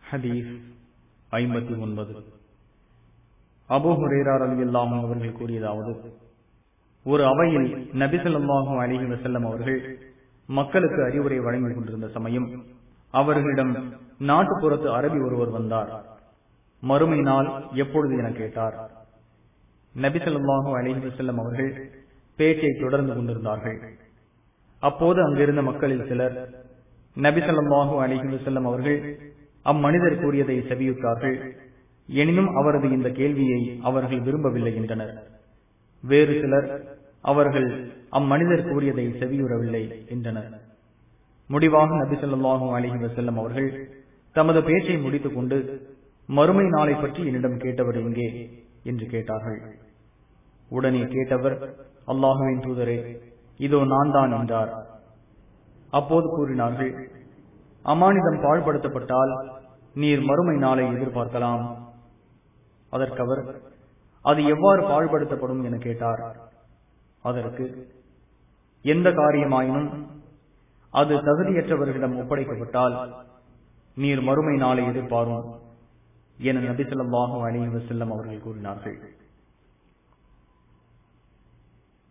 ஹதீஸ் ஐம்பத்தி ஒன்பது அபு ஹுரேரார் அலி அல்லாஹும் அவர்கள் கூறியதாவது ஒரு அவையில் நபிசல்லாஹும் அலிஹி வசல்லம் அவர்கள் மக்களுக்கு அறிவுரை வழங்கிக் கொண்டிருந்த சமயம் அவர்களிடம் நாட்டுப்புறத்து அரபி ஒருவர் வந்தார் மறுமை நாள் எப்பொழுது என கேட்டார் நபிசல்லாஹு அலிஹி வசல்லம் அவர்கள் பேச்சை தொடர்ந்து கொண்டிருந்தார்கள் அப்போது அங்கிருந்த மக்களில் சிலர் நபிசல்லாஹு அலிஹி வசல்லம் அவர்கள் அம்மனிதர் கூறியதை செவியுற்றார்கள் எனினும் அவரது இந்த கேள்வியை அவர்கள் விரும்பவில்லை என்றனர் வேறு சிலர் அவர்கள் அம்மனிதர் கூறியதை செவியுறவில்லை என்றனர் முடிவாக நபி சொல்லாஹு அலிஹி வசல்லம் அவர்கள் தமது பேச்சை முடித்துக் கொண்டு மறுமை நாளை பற்றி என்னிடம் கேட்டவர் எங்கே என்று கேட்டார்கள் உடனே கேட்டவர் அல்லாஹுவின் தூதரே இதோ நான் தான் என்றார் அப்போது கூறினார்கள் அமானிதம் பாழ்படுத்தப்பட்டால் நீர் மறுமை நாளை எதிர்பார்க்கலாம் அதற்கவர் அது எவ்வாறு பாழ்படுத்தப்படும் என கேட்டார் அதற்கு எந்த காரியமாயினும் அது தகுதியற்றவர்களிடம் ஒப்படைக்கப்பட்டால் நீர் மறுமை நாளை எதிர்பாரும் என நபிசல்லாஹு அலி வசல்லம் அவர்கள் கூறினார்கள்